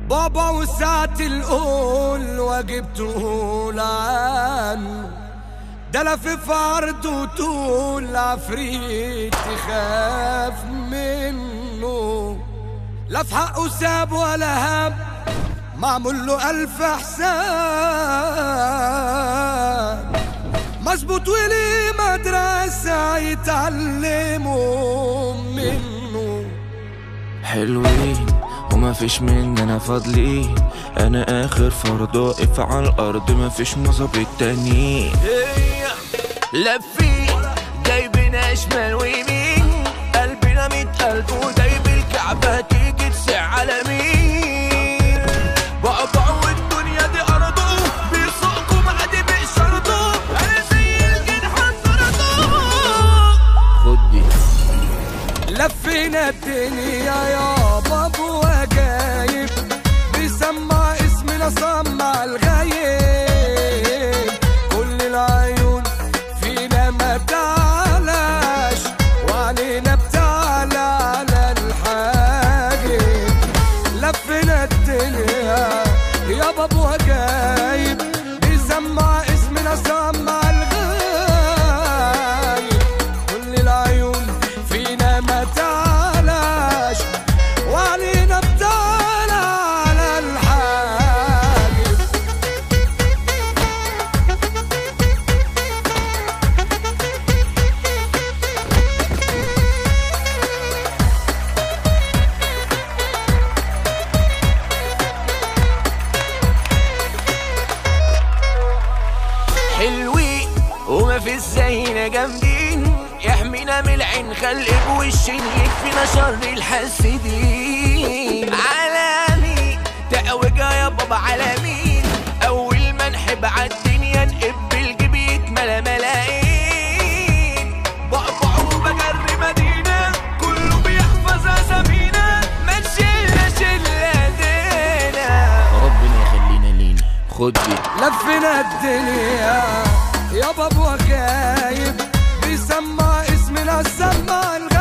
بابا وساعة القول واجب تقول عنه ده لفف عرض وطول عفريت تخاف منه لا في حقه ساب ولا هاب معمول له ألف حساب مظبوط وليه مدرسة يتعلموا منه حلوين وما فيش مننا فاضلين انا اخر فرد واقف على الارض ما فيش مظابيط تانيين لفين جايبنا شمال ويمين قلبنا ميت قلب ودايب الكعبة تيجي تسع على مين بابا والدنيا دي ارضه بيسوقكم عادي بشرطه انا زي الجنحة خد دي لفينا الدنيا يا بابو وجايب بيسمع اسمنا سمع الغايب كل العيون فينا ما تعلاش وعلينا بتعلى على الحاجب لفينا الدنيا يا بابو وجايب بيسمع اسمنا سمع الغايب كل العيون فينا ما تعلاش وعلينا بتعلى على الحاجب حلوين وما في زينا جامدين يحمينا من العين خلق بوشين يكفينا شر الحاسدين عالمي تقوجة يا بابا عالمين اول ما نحب عالدنيا نقب بالجيب يتملى ملايين بقبع وبجري مدينة كله بيحفظ اسامينا ما نشيلنا شلة دينا ربنا يخلينا لينا خد دي لفينا الدنيا يا بابا غايب بيسمع اسمنا سمع الغايب